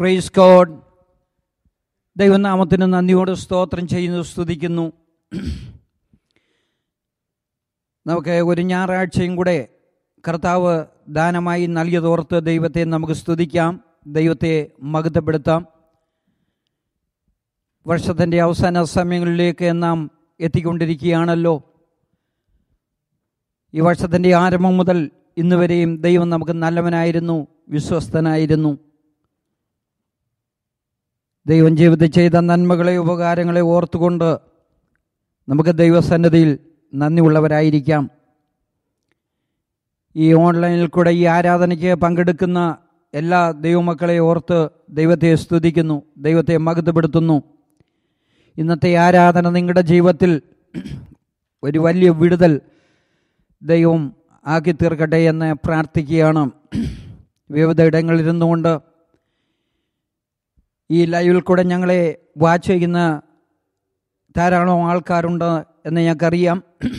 Praise God ദൈവനാമത്തിന് നന്ദിയോട് സ്തോത്രം ചെയ്യുന്നു സ്തുതിക്കുന്നു നമുക്ക് ഒരു ഞായറാഴ്ചയും കൂടെ കർത്താവ് ദാനമായി നൽകിയതോർത്ത് ദൈവത്തെ നമുക്ക് സ്തുതിക്കാം ദൈവത്തെ മഹത്വപ്പെടുത്താം വർഷത്തിൻ്റെ അവസാന സമയങ്ങളിലേക്ക് നാം എത്തിക്കൊണ്ടിരിക്കുകയാണല്ലോ ഈ വർഷത്തിൻ്റെ ആരംഭം മുതൽ ഇന്ന് വരെയും ദൈവം നമുക്ക് നല്ലവനായിരുന്നു വിശ്വസ്തനായിരുന്നു ദൈവം ജീവിതത്തിൽ ചെയ്ത നന്മകളെ ഉപകാരങ്ങളെ ഓർത്തുകൊണ്ട് നമുക്ക് ദൈവസന്നദ്ധിയിൽ നന്ദിയുള്ളവരായിരിക്കാം ഈ ഓൺലൈനിൽ കൂടെ ഈ ആരാധനയ്ക്ക് പങ്കെടുക്കുന്ന എല്ലാ ദൈവമക്കളെ ഓർത്ത് ദൈവത്തെ സ്തുതിക്കുന്നു ദൈവത്തെ മഹത്വപ്പെടുത്തുന്നു ഇന്നത്തെ ആരാധന നിങ്ങളുടെ ജീവിതത്തിൽ ഒരു വലിയ വിടുതൽ ദൈവം ആക്കി തീർക്കട്ടെ എന്ന് പ്രാർത്ഥിക്കുകയാണ് വിവിധ ഇടങ്ങളിൽ ഇരുന്നുകൊണ്ട് ഈ ലൈവിൽ കൂടെ ഞങ്ങളെ വാച്ച് ചെയ്യുന്ന ധാരാളം ആൾക്കാരുണ്ട് എന്ന് ഞങ്ങൾക്കറിയാം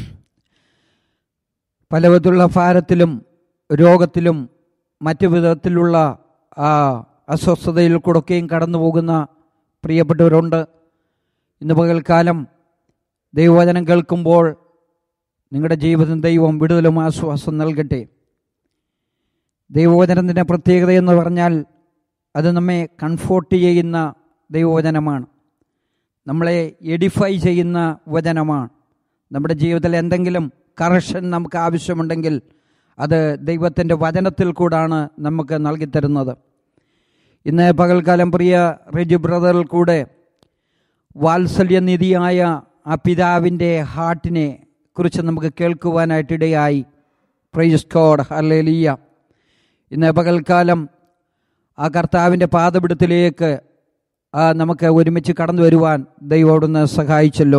പല വിധത്തിലുള്ള ഭാരത്തിലും രോഗത്തിലും മറ്റു വിധത്തിലുള്ള ആ അസ്വസ്ഥതയിൽ കൂടെയൊക്കെയും കടന്നു പോകുന്ന പ്രിയപ്പെട്ടവരുണ്ട് ഇന്ന് പകൽക്കാലം ദൈവവചനം കേൾക്കുമ്പോൾ നിങ്ങളുടെ ജീവിതം ദൈവം വിടുതലും ആശ്വാസം നൽകട്ടെ ദൈവവചനത്തിൻ്റെ പ്രത്യേകത എന്ന് പറഞ്ഞാൽ അത് നമ്മെ കംഫോർട്ട് ചെയ്യുന്ന ദൈവവചനമാണ് നമ്മളെ എഡിഫൈ ചെയ്യുന്ന വചനമാണ് നമ്മുടെ ജീവിതത്തിൽ എന്തെങ്കിലും കറക്ഷൻ നമുക്ക് ആവശ്യമുണ്ടെങ്കിൽ അത് ദൈവത്തിൻ്റെ വചനത്തിൽ കൂടാണ് നമുക്ക് നൽകിത്തരുന്നത് ഇന്ന് പകൽക്കാലം പ്രിയ റെജി ബ്രദറിൽ കൂടെ വാത്സല്യനിധിയായ ആ പിതാവിൻ്റെ ഹാർട്ടിനെ കുറിച്ച് നമുക്ക് കേൾക്കുവാനായിട്ടിടയായി പ്രൈസ് കോഡ് ഹല്ലേലൂയ ഇന്ന് പകൽക്കാലം ആ കർത്താവിൻ്റെ പാതപിടുത്തിലേക്ക് ആ നമുക്ക് ഒരുമിച്ച് കടന്നു വരുവാൻ ദൈവോടൊന്ന് സഹായിച്ചല്ലോ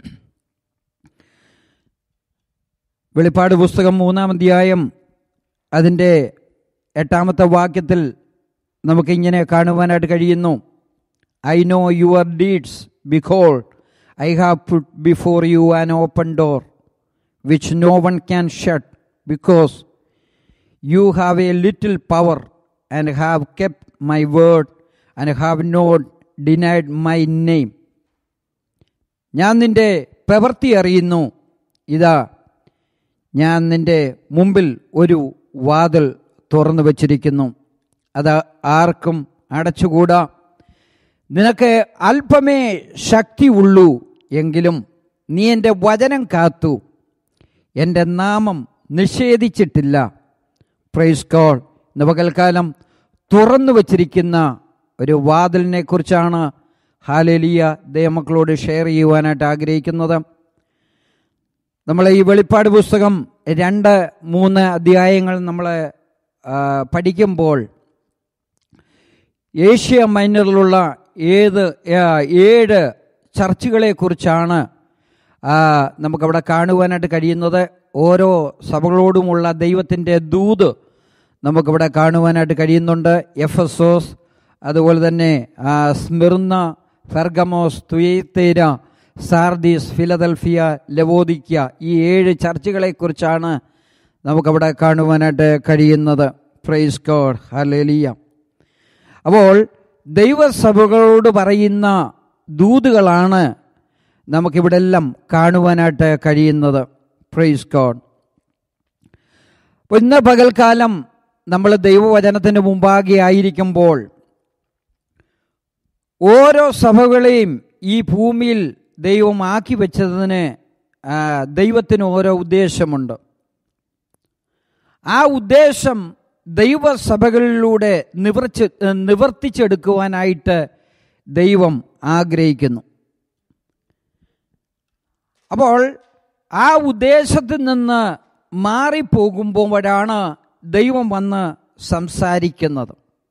വെളിപ്പാട് പുസ്തകം മൂന്നാം അധ്യായം അതിൻ്റെ എട്ടാമത്തെ വാക്യത്തിൽ നമുക്കിങ്ങനെ കാണുവാനായിട്ട് കഴിയുന്നു ഐ നോ യുവർ ഡീഡ്സ് ബിക്കോൾ I have put before you an open door which no one can shut because you have a little power and have kept my word and have not denied my name ഞാൻ നിന്റെ പ്രവൃത്തി അറിയുന്നു ഇതാ ഞാൻ നിന്റെ മുമ്പിൽ ഒരു വാതിൽ തുറന്നു വച്ചിരിക്കുന്നു അത് ആർക്കും അടച്ചുകൂടാ നിനക്ക് അല്പമേ ശക്തി ഉള്ളൂ എങ്കിലും നീ എൻ്റെ വചനം കാത്തു എൻ്റെ നാമം നിഷേധിച്ചിട്ടില്ല പ്രൈസ് കോൾ ഇന്ന് പകൽക്കാലം തുറന്നു വച്ചിരിക്കുന്ന ഒരു വാതിലിനെ കുറിച്ചാണ് ഹാലേലിയ ദൈവമക്കളോട് ഷെയർ ചെയ്യുവാനായിട്ട് ആഗ്രഹിക്കുന്നത് നമ്മൾ ഈ വെളിപ്പാട് പുസ്തകം രണ്ട് മൂന്ന് അധ്യായങ്ങൾ നമ്മൾ പഠിക്കുമ്പോൾ ഏഷ്യ മൈനറിലുള്ള ഏത് ഏഴ് ചർച്ചുകളെക്കുറിച്ചാണ് നമുക്കവിടെ കാണുവാനായിട്ട് കഴിയുന്നത് ഓരോ സഭകളോടുമുള്ള ദൈവത്തിൻ്റെ ദൂത് നമുക്കിവിടെ കാണുവാനായിട്ട് കഴിയുന്നുണ്ട് എഫ് എസ് ഓസ് അതുപോലെ തന്നെ സ്മിർന്ന ഫെർഗമോസ് തുയേത്തേര സാർദീസ് ഫിലദൽഫിയ ലവോദിക്ക ഈ ഏഴ് ചർച്ചുകളെക്കുറിച്ചാണ് നമുക്കവിടെ കാണുവാനായിട്ട് കഴിയുന്നത് പ്രൈസ് ഗോഡ് ഹലേലിയ അപ്പോൾ ദൈവസഭകളോട് പറയുന്ന ദൂതുകളാണ് നമുക്കിവിടെ എല്ലാം കാണുവാനായിട്ട് കഴിയുന്നത് പ്രൈസ് ഗോഡ് അപ്പോൾ ഇന്ന് പകൽക്കാലം നമ്മൾ ദൈവവചനത്തിന് മുമ്പാകെ ആയിരിക്കുമ്പോൾ ഓരോ സഭകളെയും ഈ ഭൂമിയിൽ ദൈവം ആക്കി വെച്ചതിന് ദൈവത്തിന് ഓരോ ഉദ്ദേശമുണ്ട് ആ ഉദ്ദേശം ദൈവസഭകളിലൂടെ നിവർച്ച് നിവർത്തിച്ചെടുക്കുവാനായിട്ട് ദൈവം ആഗ്രഹിക്കുന്നു അപ്പോൾ ആ ഉദ്ദേശത്തിൽ നിന്ന് മാറിപ്പോകുമ്പോഴാണ് ദൈവം വന്ന് സംസാരിക്കുന്നത്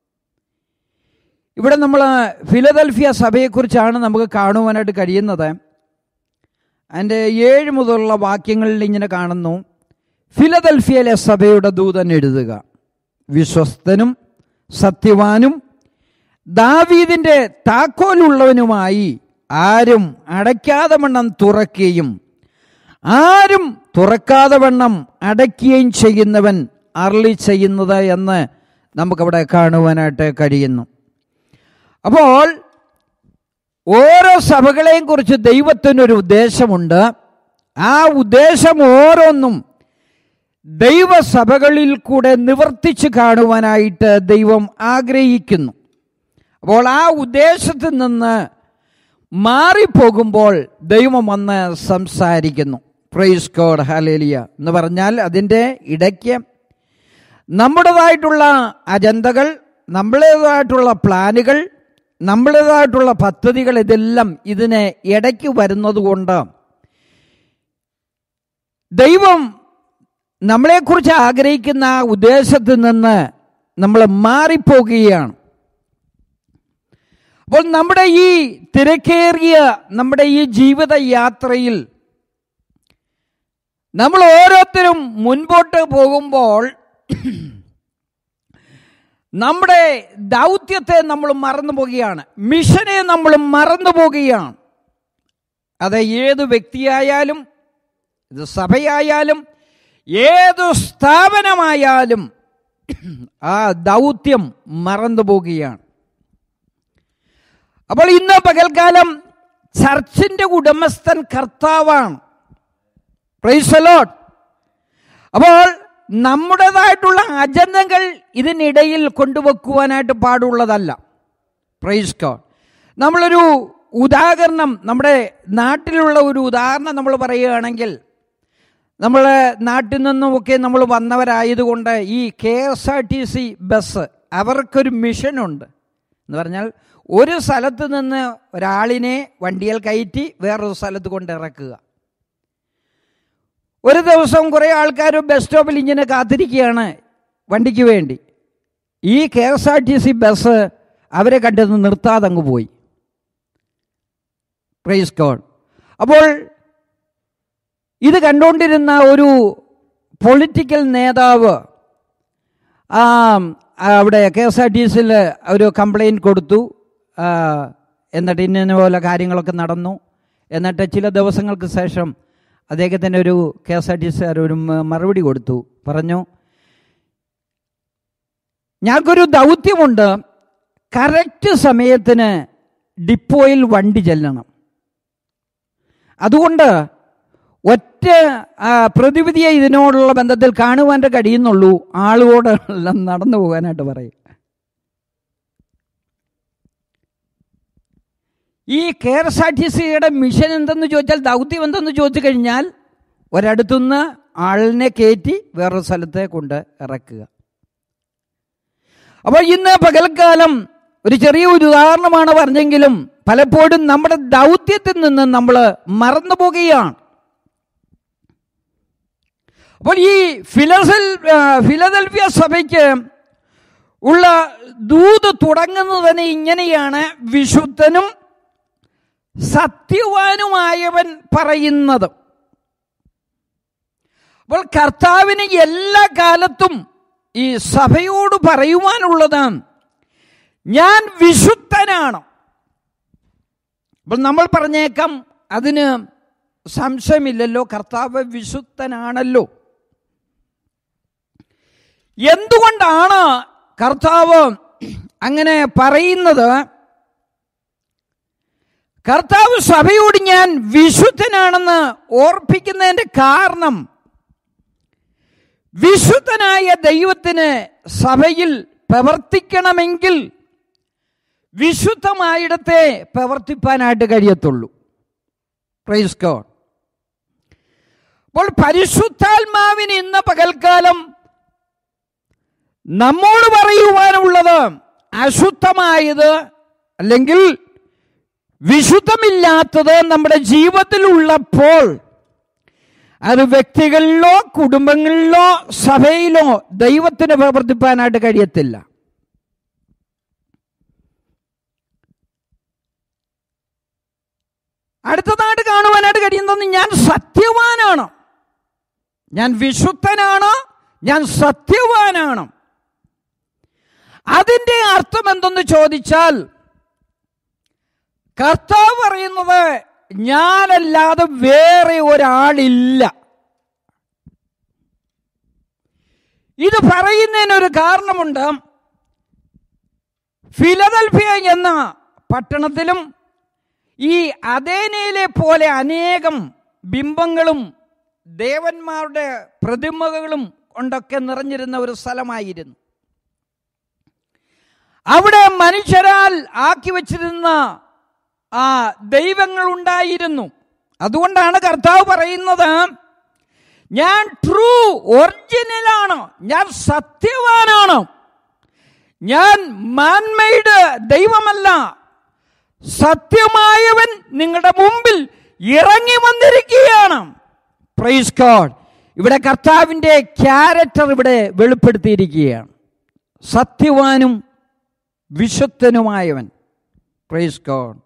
ഇവിടെ നമ്മൾ ഫിലദൽഫിയ സഭയെക്കുറിച്ചാണ് നമുക്ക് കാണുവാനായിട്ട് കഴിയുന്നത് അതിൻ്റെ ഏഴ് മുതലുള്ള വാക്യങ്ങളിൽ ഇങ്ങനെ കാണുന്നു ഫിലദൽഫിയയിലെ സഭയുടെ ദൂതൻ എഴുതുക വിശ്വസ്തനും സത്യവാനും ദാവീദിൻ്റെ താക്കോലുള്ളവനുമായി ആരും അടയ്ക്കാതെ വണ്ണം തുറക്കുകയും ആരും തുറക്കാതെ വണ്ണം അടയ്ക്കുകയും ചെയ്യുന്നവൻ അർളി ചെയ്യുന്നത് എന്ന് നമുക്കവിടെ കാണുവാനായിട്ട് കഴിയുന്നു അപ്പോൾ ഓരോ സഭകളെയും കുറിച്ച് ദൈവത്തിനൊരു ഉദ്ദേശമുണ്ട് ആ ഉദ്ദേശം ഓരോന്നും ദൈവസഭകളിൽ കൂടെ നിവർത്തിച്ച് കാണുവാനായിട്ട് ദൈവം ആഗ്രഹിക്കുന്നു അപ്പോൾ ആ ഉദ്ദേശത്തിൽ നിന്ന് മാറിപ്പോകുമ്പോൾ ദൈവം വന്ന് സംസാരിക്കുന്നു പ്രൈസ് കോഡ് ഹലേലിയ എന്ന് പറഞ്ഞാൽ അതിൻ്റെ ഇടയ്ക്ക് നമ്മുടേതായിട്ടുള്ള അജണ്ടകൾ നമ്മുടേതായിട്ടുള്ള പ്ലാനുകൾ നമ്മുടേതായിട്ടുള്ള പദ്ധതികൾ ഇതെല്ലാം ഇതിന് ഇടയ്ക്ക് വരുന്നത് കൊണ്ട് ദൈവം നമ്മളെക്കുറിച്ച് ആഗ്രഹിക്കുന്ന ആ ഉദ്ദേശത്തിൽ നിന്ന് നമ്മൾ മാറിപ്പോകുകയാണ് അപ്പോൾ നമ്മുടെ ഈ തിരക്കേറിയ നമ്മുടെ ഈ ജീവിത യാത്രയിൽ നമ്മൾ ഓരോരുത്തരും മുൻപോട്ട് പോകുമ്പോൾ നമ്മുടെ ദൗത്യത്തെ നമ്മൾ മറന്നു പോകുകയാണ് മിഷനെ നമ്മൾ മറന്നു പോകുകയാണ് അത് ഏത് വ്യക്തിയായാലും ഇത് സഭയായാലും ഏത് സ്ഥാപനമായാലും ആ ദൗത്യം മറന്നു പോകുകയാണ് അപ്പോൾ ഇന്ന് പകൽക്കാലം ചർച്ചിന്റെ ഉടമസ്ഥൻ കർത്താവാണ് പ്രൈസലോട്ട് അപ്പോൾ നമ്മുടേതായിട്ടുള്ള അജണ്ടകൾ ഇതിനിടയിൽ കൊണ്ടുവെക്കുവാനായിട്ട് പാടുള്ളതല്ല പ്രൈസ് കോഡ് നമ്മളൊരു ഉദാഹരണം നമ്മുടെ നാട്ടിലുള്ള ഒരു ഉദാഹരണം നമ്മൾ പറയുകയാണെങ്കിൽ നമ്മളെ നാട്ടിൽ നിന്നുമൊക്കെ നമ്മൾ വന്നവരായതുകൊണ്ട് ഈ K S R T C bus അവർക്കൊരു മിഷനുണ്ട് എന്ന് പറഞ്ഞാൽ ഒരു സ്ഥലത്ത് നിന്ന് ഒരാളിനെ വണ്ടിയിൽ കയറ്റി വേറൊരു സ്ഥലത്ത് കൊണ്ട് ഇറക്കുക ഒരു ദിവസം കുറേ ആൾക്കാർ ബസ് സ്റ്റോപ്പിൽ ഇങ്ങനെ കാത്തിരിക്കുകയാണ് വണ്ടിക്ക് വേണ്ടി ഈ K S R T C bus അവരെ കണ്ടെന്ന് നിർത്താതെ അങ്ങ് പോയി പ്രൈസ് കോഡ് അപ്പോൾ ഇത് കണ്ടുകൊണ്ടിരുന്ന ഒരു പൊളിറ്റിക്കൽ നേതാവ് ആ, അവിടെ കെ എസ് ആർ ടി സിയിൽ ഒരു കംപ്ലൈൻറ്റ് കൊടുത്തു ആ, എന്നിട്ട് ഇന്ന പോലെ കാര്യങ്ങളൊക്കെ നടന്നു എന്നിട്ട് ചില ദിവസങ്ങൾക്ക് ശേഷം അദ്ദേഹത്തിന് ഒരു K S R T C ഒരു മ- മറുപടി കൊടുത്തു പറഞ്ഞു ഞങ്ങൾക്കൊരു ദൗത്യമുണ്ട് കറക്റ്റ് സമയത്തിന് ഡിപ്പോയിൽ വണ്ടി ചെല്ലണം അതുകൊണ്ട് ഒറ്റ ആ, പ്രതിവിധിയെ ഇതിനോടുള്ള ബന്ധത്തിൽ കാണുവാൻ്റെ കഴിയുന്നുള്ളൂ ആളുകളോട് എല്ലാം നടന്നു പോകാനായിട്ട് പറയും ഈ കെ എസ് ആർ ടി സിയുടെ മിഷൻ എന്തെന്ന് ചോദിച്ചാൽ ദൗത്യം എന്തെന്ന് ചോദിച്ചു കഴിഞ്ഞാൽ ഒരിടത്തുനിന്ന് ആളിനെ കയറ്റി വേറൊരു സ്ഥലത്തെ കൊണ്ട് ഇറക്കുക അപ്പോൾ ഇന്ന് പകൽക്കാലം ഒരു ചെറിയ ഒരു ഉദാഹരണമാണ് പറഞ്ഞെങ്കിലും പലപ്പോഴും നമ്മുടെ ദൗത്യത്തിൽ നിന്ന് നമ്മൾ മറന്നു പോകുകയാണ് അപ്പോൾ ഈ ഫിലസൽ ആ, ഫിലദൽഫിയ സഭയ്ക്ക് ഉള്ള ദൂത് തുടങ്ങുന്നത് തന്നെ ഇങ്ങനെയാണ് വിശുദ്ധനും സത്യവാനുമായവൻ പറയുന്നത് അപ്പോൾ കർത്താവിന് എല്ലാ കാലത്തും ഈ സഭയോട് പറയുവാനുള്ളത് ഞാൻ വിശുദ്ധനാണ് അപ്പോൾ നമ്മൾ പറഞ്ഞേക്കാം അതിന് സംശയമില്ലല്ലോ കർത്താവ് വിശുദ്ധനാണല്ലോ എന്തുകൊണ്ടാണ് കർത്താവ് അങ്ങനെ പറയുന്നത് കർത്താവ് സഭയോട് ഞാൻ വിശുദ്ധനാണെന്ന് ഓർപ്പിക്കുന്നതിന്റെ കാരണം വിശുദ്ധനായ ദൈവത്തിന് സഭയിൽ പ്രവർത്തിക്കണമെങ്കിൽ വിശുദ്ധമായിടത്തെ പ്രവർത്തിപ്പാനായിട്ട് കഴിയത്തുള്ളൂ പ്രൈസ് ഗോഡ് അപ്പോൾ പരിശുദ്ധാത്മാവിന് ഇന്ന് പകൽക്കാലം നമ്മോട് പറയുവാനുള്ളത് അശുദ്ധമായത് അല്ലെങ്കിൽ വിശുദ്ധമില്ലാത്തത് നമ്മുടെ ജീവിതത്തിലുള്ളപ്പോൾ അത് വ്യക്തികളിലോ കുടുംബങ്ങളിലോ സഭയിലോ ദൈവത്തിന് പ്രവർത്തിപ്പാനായിട്ട് കഴിയത്തില്ല അടുത്തതായിട്ട് കാണുവാനായിട്ട് കഴിയുന്നത് ഞാൻ സത്യവാനാണ് ഞാൻ വിശുദ്ധനാണ് ഞാൻ സത്യവാനാണ് അതിൻ്റെ അർത്ഥം എന്തെന്ന് ചോദിച്ചാൽ കർത്താവ് പറയുന്നത് ഞാനല്ലാതെ വേറെ ഒരാളില്ല ഇത് പറയുന്നതിനൊരു കാരണമുണ്ട് ഫിലദൽഫിയ എന്ന പട്ടണത്തിലും ഈ അതേനയിലെ പോലെ അനേകം ബിംബങ്ങളും ദേവന്മാരുടെ പ്രതിമകളും കൊണ്ടൊക്കെ നിറഞ്ഞിരുന്ന ഒരു സ്ഥലമായിരുന്നു അവിടെ മനുഷ്യരാൽ ആക്കി വച്ചിരുന്ന ആ ദൈവങ്ങൾ ഉണ്ടായിരുന്നു അതുകൊണ്ടാണ് കർത്താവ് പറയുന്നത് ഞാൻ ട്രൂ ഒറിജിനലാണ് ഞാൻ സത്യവാനാണ് ഞാൻ മാൻമെയ്ഡ് ദൈവമല്ല സത്യമായവൻ നിങ്ങളുടെ മുമ്പിൽ ഇറങ്ങി വന്നിരിക്കുകയാണ് പ്രൈസ് ഗോഡ് ഇവിടെ കർത്താവിൻ്റെ ക്യാരക്ടർ ഇവിടെ വെളിപ്പെടുത്തിയിരിക്കുകയാണ് സത്യവാനും വിശുദ്ധനുമായവൻ പ്രൈസ് ഗോഡ്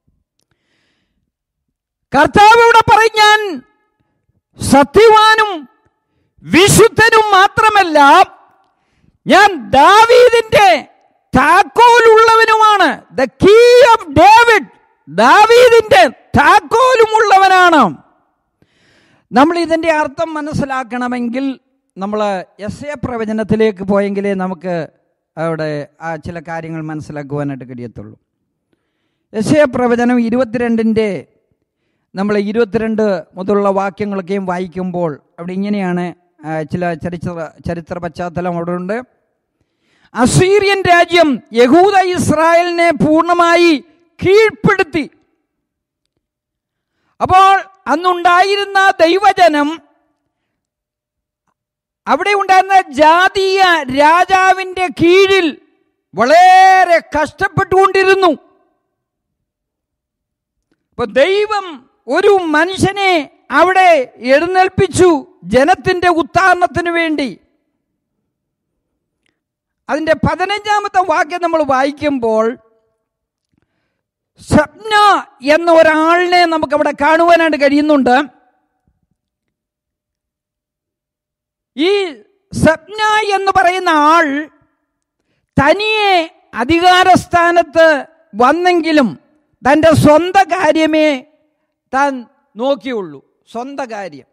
കർത്താവ് ഇവിടെ പറയും ഞാൻ സത്യവാനും വിശുദ്ധനും മാത്രമല്ല ഞാൻ ദാവീദിന്റെ താക്കോലുള്ളവനുമാണ് ദ കീ ഓഫ് ഡേവിഡ് ദാവീദിന്റെ താക്കോലുമുള്ളവനാണ് നമ്മൾ ഇതിന്റെ അർത്ഥം മനസ്സിലാക്കണമെങ്കിൽ നമ്മൾ എസ് എ പ്രവചനത്തിലേക്ക് പോയെങ്കിലേ നമുക്ക് അവിടെ ആ ചില കാര്യങ്ങൾ മനസ്സിലാക്കുവാനായിട്ട് കഴിയത്തുള്ളൂ എസ് എ പ്രവചനം ഇരുപത്തിരണ്ടിൻ്റെ നമ്മൾ ഇരുപത്തിരണ്ട് മുതലുള്ള വാക്യങ്ങളൊക്കെയും വായിക്കുമ്പോൾ അവിടെ ഇങ്ങനെയാണ് ആ, ചില ചരിത്ര ചരിത്ര പശ്ചാത്തലം അവിടെ ഉണ്ട് അസീറിയൻ രാജ്യം യഹൂദ ഇസ്രായേലിനെ പൂർണ്ണമായി കീഴ്പ്പെടുത്തി അപ്പോൾ അന്നുണ്ടായിരുന്ന ദൈവജനം അവിടെ ഉണ്ടായിരുന്ന ജാതീയ രാജാവിന്റെ കീഴിൽ വളരെ കഷ്ടപ്പെട്ടുകൊണ്ടിരുന്നു ഇപ്പൊ ദൈവം ഒരു മനുഷ്യനെ അവിടെ എഴുന്നേൽപ്പിച്ചു ജനത്തിന്റെ ഉത്താരണത്തിന് വേണ്ടി അതിന്റെ പതിനഞ്ചാമത്തെ വാക്യം നമ്മൾ വായിക്കുമ്പോൾ സ്വപ്ന എന്ന ഒരാളിനെ നമുക്ക് അവിടെ കാണുവാനായിട്ട് കഴിയുന്നുണ്ട് ഈ സ്വപ്ന എന്ന് പറയുന്ന ആൾ തനിയെ അധികാരസ്ഥാനത്ത് വന്നെങ്കിലും തൻ്റെ സ്വന്തം കാര്യമേ താൻ നോക്കിയുള്ളൂ സ്വന്തം കാര്യം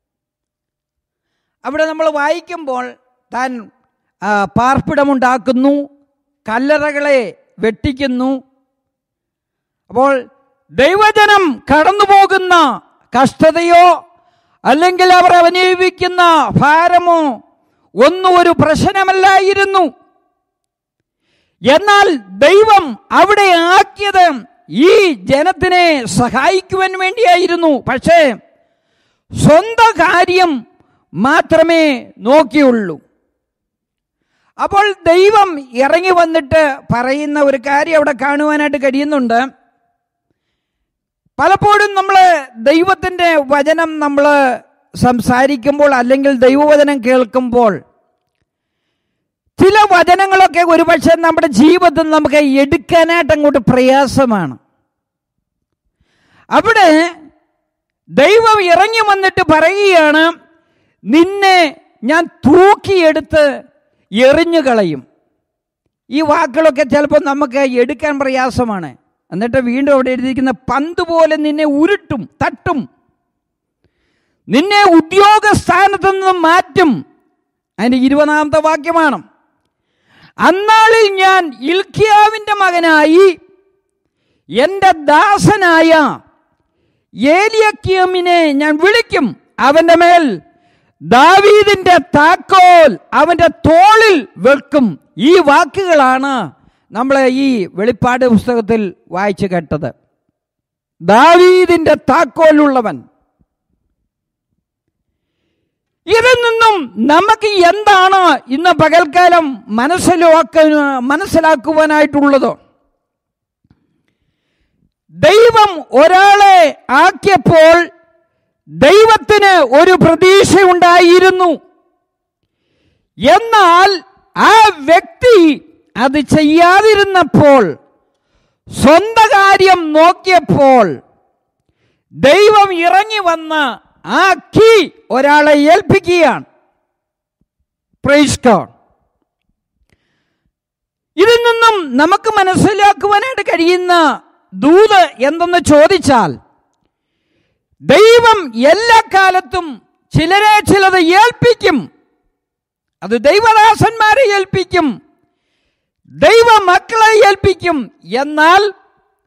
അവിടെ നമ്മൾ വായിക്കുമ്പോൾ താൻ ആ, പാർപ്പിടമുണ്ടാക്കുന്നു കല്ലറകളെ വെട്ടിക്കുന്നു അപ്പോൾ ദൈവജനം കടന്നു പോകുന്ന കഷ്ടതയോ അല്ലെങ്കിൽ അവർ അനുഭവിക്കുന്ന ഭാരമോ ഒന്നും ഒരു പ്രശ്നമല്ലായിരുന്നു എന്നാൽ ദൈവം അവിടെ ആക്കിയത് ഈ ജനത്തിനെ സഹായിക്കുവാൻ വേണ്ടിയായിരുന്നു പക്ഷേ സ്വന്തം കാര്യം മാത്രമേ നോക്കിയുള്ളൂ അപ്പോൾ ദൈവം ഇറങ്ങി വന്നിട്ട് പറയുന്ന ഒരു കാര്യം അവിടെ കാണുവാനായിട്ട് കഴിയുന്നുണ്ട് പലപ്പോഴും നമ്മൾ ദൈവത്തിൻ്റെ വചനം നമ്മൾ സംസാരിക്കുമ്പോൾ അല്ലെങ്കിൽ ദൈവവചനം കേൾക്കുമ്പോൾ ചില വചനങ്ങളൊക്കെ ഒരുപക്ഷെ നമ്മുടെ ജീവിതത്തിൽ നമുക്ക് എടുക്കാനായിട്ട് അങ്ങോട്ട് പ്രയാസമാണ് അവിടെ ദൈവം ഇറങ്ങി വന്നിട്ട് പറയുകയാണ് നിന്നെ ഞാൻ തൂക്കിയെടുത്ത് എറിഞ്ഞു കളയും ഈ വാക്കുകളൊക്കെ ചിലപ്പോൾ നമുക്ക് എടുക്കാൻ പ്രയാസമാണ് എന്നിട്ട് വീണ്ടും അവിടെ എഴുതിയിരിക്കുന്ന പന്ത് പോലെ നിന്നെ ഉരുട്ടും തട്ടും നിന്നെ ഉദ്യോഗസ്ഥാനത്ത് നിന്ന് മാറ്റും അതിന്റെ ഇരുപതാമത്തെ വാക്യമാണ് അന്നാളിൽ ഞാൻ ഇൽക്കിയാവിന്റെ മകനായി എൻ്റെ ദാസനായ ഏലിയക്കിയമിനെ ഞാൻ വിളിക്കും അവന്റെ മേൽ ദാവീദിന്റെ താക്കോൽ അവന്റെ തോളിൽ വെക്കും ഈ വാക്കുകളാണ് നമ്മൾ ഈ വെളിപ്പാട് പുസ്തകത്തിൽ വായിച്ചു കേട്ടത് ദാവീദിന്റെ താക്കോലുള്ളവൻ ഇതിൽ നിന്നും നമുക്ക് എന്താണ് ഇന്ന് പകൽക്കാലം മനസ്സിലാക്ക മനസ്സിലാക്കുവാനായിട്ടുള്ളത് ദൈവം ഒരാളെ ആക്കിയപ്പോൾ ദൈവത്തിന് ഒരു പ്രതീക്ഷയുണ്ടായിരുന്നു എന്നാൽ ആ വ്യക്തി അത് ചെയ്യാതിരുന്നപ്പോൾ സ്വന്തം കാര്യം നോക്കിയപ്പോൾ ദൈവം ഇറങ്ങി വന്ന് ആ കീ ഒരാളെ ഏൽപ്പിക്കുകയാണ് പ്രൈസ് ഗോഡ് ഇതിൽ നിന്നും നമുക്ക് മനസ്സിലാക്കുവാനായിട്ട് കഴിയുന്ന ദൂത് എന്തെന്ന് ചോദിച്ചാൽ ദൈവം എല്ലാ കാലത്തും ചിലരെ ചിലത് ഏൽപ്പിക്കും അത് ദൈവദാസന്മാരെ ഏൽപ്പിക്കും ദൈവ മക്കളെ ഏൽപ്പിക്കും എന്നാൽ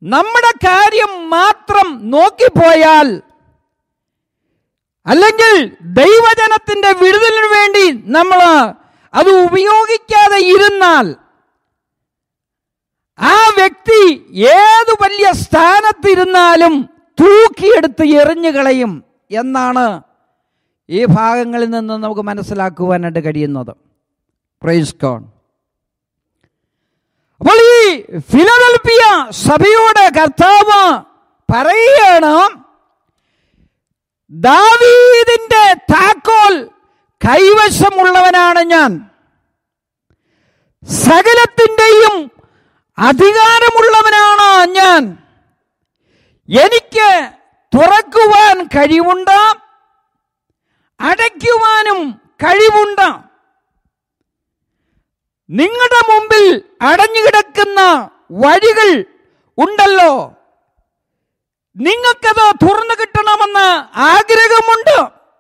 നമ്മുടെ കാര്യം മാത്രം നോക്കിപ്പോയാൽ അല്ലെങ്കിൽ ദൈവജനത്തിന്റെ വിടുതലിനു വേണ്ടി നമ്മൾ അത് ഉപയോഗിക്കാതെ ഇരുന്നാൽ ആ വ്യക്തി ഏതു വലിയ സ്ഥാനത്തിരുന്നാലും തൂക്കിയെടുത്ത് എറിഞ്ഞു കളയും എന്നാണ് ഈ ഭാഗങ്ങളിൽ നിന്ന് നമുക്ക് മനസ്സിലാക്കുവാനായിട്ട് കഴിയുന്നത് പ്രൈസ് കോൺ അപ്പോൾ ഈ ഫിലദൽഫിയ സഭയോട് കർത്താവ് പറയുകയാണ് ദാവീദിന്റെ താക്കോൽ കൈവശമുള്ളവനാണ് ഞാൻ സകലത്തിൻ്റെയും അധികാരമുള്ളവനാണ് ഞാൻ എനിക്ക് തുറക്കുവാൻ കഴിവുണ്ട് അടയ്ക്കുവാനും കഴിവുണ്ട് നിങ്ങളുടെ മുമ്പിൽ അടഞ്ഞുകിടക്കുന്ന വഴികൾ ഉണ്ടല്ലോ നിങ്ങൾക്കത് തുറന്നു കിട്ടണമെന്ന് ആഗ്രഹമുണ്ട്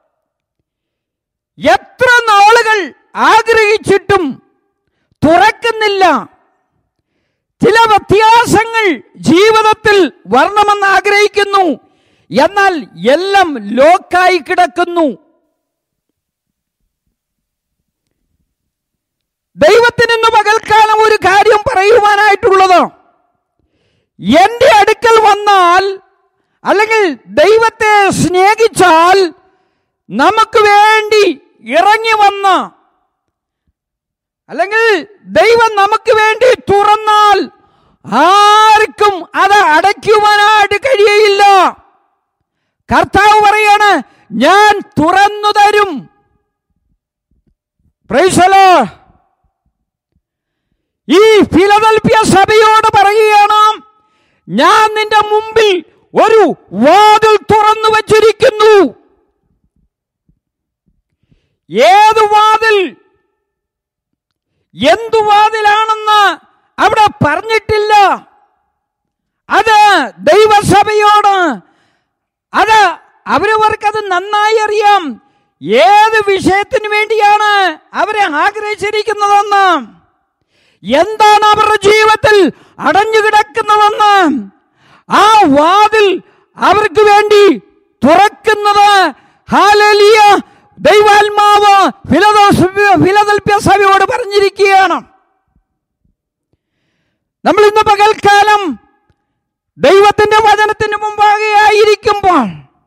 എത്ര നാളുകൾ ആഗ്രഹിച്ചിട്ടും തുറക്കുന്നില്ല ചില വ്യത്യാസങ്ങൾ ജീവിതത്തിൽ വരണമെന്ന് ആഗ്രഹിക്കുന്നു എന്നാൽ എല്ലാം ലോക്കായി കിടക്കുന്നു ദൈവത്തിന് ഇന്ന് പകൽക്കാലം ഒരു കാര്യം പറയുവാനായിട്ടുള്ളത് എന്റെ അടുക്കൽ വന്നാൽ അല്ലെങ്കിൽ ദൈവത്തെ സ്നേഹിച്ചാൽ നമുക്ക് വേണ്ടി ഇറങ്ങി വന്ന അല്ലെങ്കിൽ ദൈവം നമുക്ക് വേണ്ടി തുറന്നാൽ ആർക്കും അത് അടയ്ക്കുവാനായിട്ട് കഴിയയില്ല കർത്താവ് പറയാണ് ഞാൻ തുറന്നു തരും പ്രൈസലോ ഈ ഫിലദൽഫിയ സഭയോട് പറയുകയാണ് ഞാൻ നിന്റെ മുമ്പിൽ ഒരു വാതിൽ തുറന്നു വച്ചിരിക്കുന്നു ഏത് വാതിൽ എന്തു വാതിലാണെന്ന് അവിടെ പറഞ്ഞിട്ടില്ല അത് ദൈവസഭയോട് അത് അവരവർക്കത് നന്നായി അറിയാം ഏത് വിഷയത്തിന് വേണ്ടിയാണ് അവരെ ആഗ്രഹിച്ചിരിക്കുന്നതെന്ന് എന്താണ് അവരുടെ ജീവിതത്തിൽ അടഞ്ഞു കിടക്കുന്നതെന്ന് ആ വാതിൽ അവർക്ക് വേണ്ടി തുറക്കുന്നത് ഹാലലിയ ദൈവാത്മാവ് ഫിലദോസ് ഫിലദൽപ്യ സഭയോട് പറഞ്ഞിരിക്കുകയാണ് നമ്മൾ ഇന്ന് പകൽക്കാലം ദൈവത്തിന്റെ വചനത്തിന് മുമ്പാകെ ആയിരിക്കുമ്പോൾ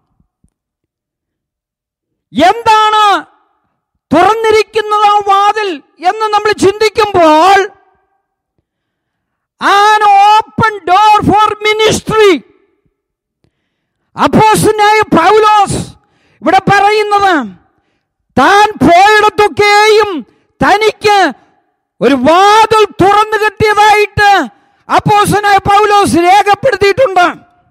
എന്താണ് തുറന്നിരിക്കുന്നത് ആ വാതിൽ എന്ന് നമ്മൾ ചിന്തിക്കുമ്പോൾ an open door for ministry അപ്പോസിനായ പൗലോസ് ഇവിടെ പറയുന്നത് താൻ പോയിടത്തൊക്കെയും തനിക്ക് ഒരു വാതിൽ തുറന്നു കിട്ടിയതായിട്ട് അപ്പോസനായ പൗലോസ് രേഖപ്പെടുത്തിയിട്ടുണ്ട്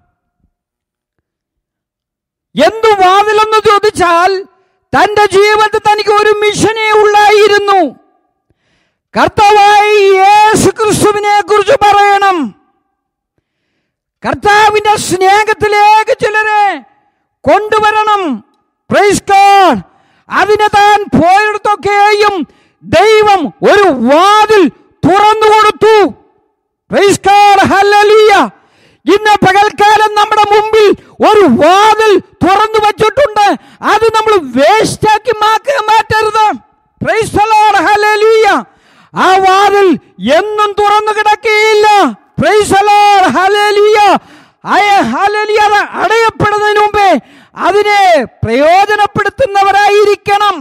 എന്തു വാതിലെന്ന് ചോദിച്ചാൽ തന്റെ ജീവിതത്തിൽ തനിക്ക് ഒരു മിഷനെ ഉള്ളായിരുന്നു കർത്താവായി യേശു ക്രിസ്തുവിനെ കുറിച്ച് പറയണം കർത്താവിന്റെ സ്നേഹത്തിലേക്ക് ചിലരെ കൊണ്ടുവരണം പ്രൈസ് ഗോഡ് അതിന് താൻ പോയിടത്തൊക്കെയും ദൈവം ഒരു വാതിൽ തുറന്നു കൊടുത്തു പ്രൈസ് ഗോഡ് ഹല്ലേലൂയ ഇന്ന് പകൽക്കാലം നമ്മുടെ മുമ്പിൽ ഒരു വാതിൽ തുറന്നു വച്ചിട്ടുണ്ട് അത് നമ്മൾ വേസ്റ്റാക്കി മാക്ക മാറ്റരുത് പ്രൈസ് ദി ലോർഡ് ഹല്ലേലൂയ ആ വാതിൽ എന്നും തുറന്നു കിടക്കുകയില്ല പ്രൈസ് ദി ലോർഡ് ഹല്ലേലൂയ ആയ ഹല്ലേലൂയ അത് അടയപ്പെടുന്നതിന് മുമ്പേ അതിനെ പ്രയോജനപ്പെടുത്തുന്നവരായിരിക്കണം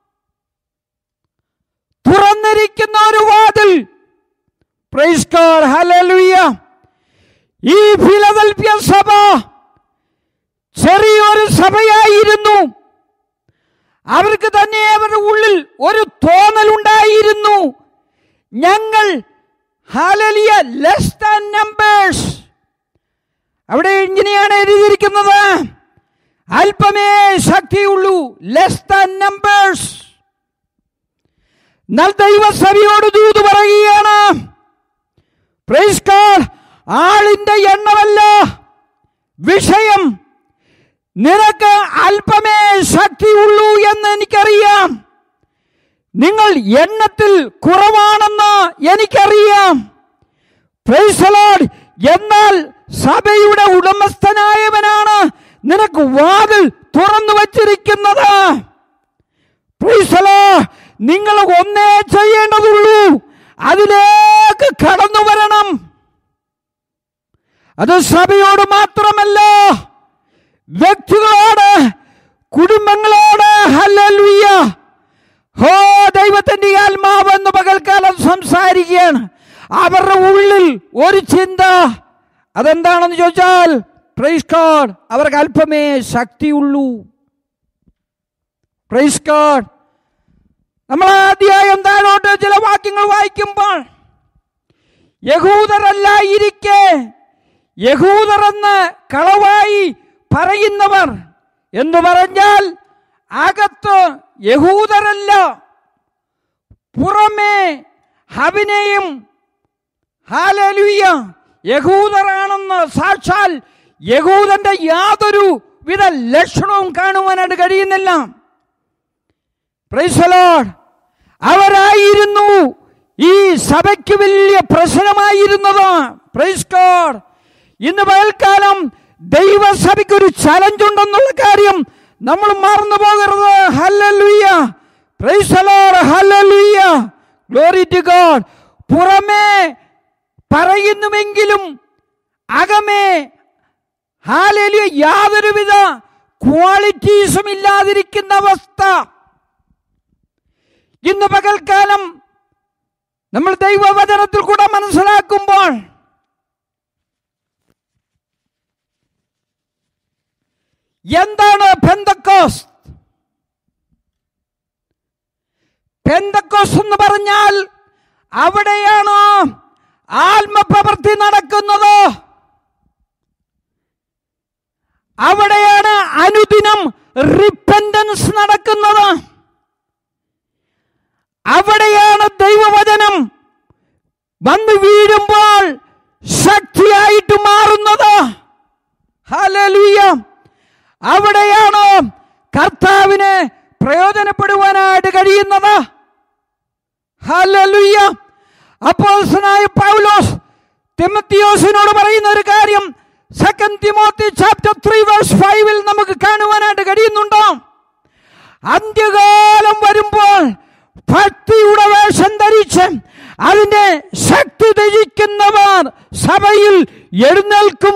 തുറന്നിരിക്കുന്ന ഒരു വാതിൽ പ്രൈസ് ഗോഡ് ഹല്ലേലൂയ ഈ ഫിലദൽഫിയ സഭ ചെറിയൊരു സഭയായിരുന്നു അവർക്ക് തന്നെ അവരുടെ ഉള്ളിൽ ഒരു തോന്നലുണ്ടായിരുന്നു ഞങ്ങൾ ഹാലലിയ ലെസ് ദാൻ നമ്പേഴ്സ് അവിടെ ഇങ്ങനെയാണ് എഴുതിയിരിക്കുന്നത് അല്പമേ ശക്തിയുള്ളൂ ലെസ് ദാൻ നമ്പേഴ്സ് എന്നാൽ ദൈവസഭയോട് ദൂത് പറയുകയാണ് പ്രൈസ് ഗോഡ് ആളിന്റെ എണ്ണമല്ല വിഷയം നിനക്ക് അല്പമേ ശക്തിയുള്ളൂ എന്ന് എനിക്കറിയാം നിങ്ങൾ എണ്ണത്തിൽ കുറവാണെന്ന് എനിക്കറിയാം പ്രൈസ് ദി ലോർഡ് എന്നാൽ സഭയുടെ ഉടമസ്ഥനായവനാണ് നിനക്ക് വാതിൽ തുറന്നു വച്ചിരിക്കുന്നത് Praise the Lord. നിങ്ങൾ ഒന്നേ ചെയ്യേണ്ടതുള്ളൂ അതിലേക്ക് കടന്നു വരണം അത് സഭയോട് മാത്രമല്ല വ്യക്തികളോട് കുടുംബങ്ങളോട് ഹല്ലേലൂയ ഹോ ദൈവത്തിന്റെ ആത്മാവ് എന്ന് പകൽക്കാലം സംസാരിക്കുകയാണ് അവരുടെ ഉള്ളിൽ ഒരു ചിന്ത അതെന്താണെന്ന് ചോദിച്ചാൽ പ്രൈസ് ഗോഡ് അവർക്ക് അല്പമേ ശക്തിയുള്ളൂ പ്രൈസ് ഗോഡ് നമ്മൾ ആദ്യമായും താഴോട്ട് ചില വാക്യങ്ങൾ വായിക്കുമ്പോൾ യഹൂദരല്ല ഇരിക്കെ യഹൂദരെന്ന് കളവായി പറയുന്നവർ എന്ന് പറഞ്ഞാൽ അകത്ത് യഹൂദരല്ല പുറമേ ഹവിനെയും ഹാലലുയ്യ യഹൂദരാണെന്ന് സാക്ഷാൽ യഹൂദന്റെ യാതൊരു വിധ ലക്ഷണവും കാണുവാനായിട്ട് കഴിയുന്നില്ല Praise the Lord. അവരായിരുന്നു ഈ സഭയ്ക്ക് വലിയ പ്രശ്നമായിരുന്നത് പ്രൈസ് ഗോഡ് ഇന്ന് പകൽക്കാലം ദൈവസഭയ്ക്ക് ഒരു ചലഞ്ച് ഉണ്ടെന്നുള്ള കാര്യം നമ്മൾ മറന്നു പോകരുത് hallelujah praise the Lord. Hallelujah glory to God പുറമേ പറയുന്നുവെങ്കിലും അകമേ ഹാലലിയ യാതൊരുവിധ ക്വാളിറ്റീസും ഇല്ലാതിരിക്കുന്ന അവസ്ഥ ഇന്ന് പകൽക്കാലം നമ്മൾ ദൈവവചനത്തിൽ കൂടെ മനസ്സിലാക്കുമ്പോൾ എന്താണ് പെന്തക്കോസ് പെന്തക്കോസ് എന്ന് പറഞ്ഞാൽ അവിടെയാണ് ആത്മപ്രവൃത്തി നടക്കുന്നത് അവിടെയാണ് അനുദിനം റിപ്പൻഡൻസ് നടക്കുന്നത് അവിടെയാണ് ദൈവവചനം വന്ന് വീഴുമ്പോൾ ശക്തിയായിട്ട് മാറുന്നത് ഹല്ലേലൂയ അവിടെയാണ് കർത്താവിന് പ്രയോജനപ്പെടുവാനായിട്ട് കഴിയുന്നത് ഹല്ലേലൂയ അപ്പോസ്തലനായ പൗലോസ് തിമത്തിയോസിനോട് പറയുന്ന ഒരു കാര്യം second Timothy chapter three verse ഫൈവിൽ നമുക്ക് കാണുവാനായിട്ട് കഴിയുന്നുണ്ടോ അന്ത്യകാലം വരുമ്പോൾ ഭക്തിയുടെ വേഷം ധരിച്ച് അതിന്റെ ശക്തി ധരിക്കുന്നവർ സഭയിൽ എഴുന്നേൽക്കും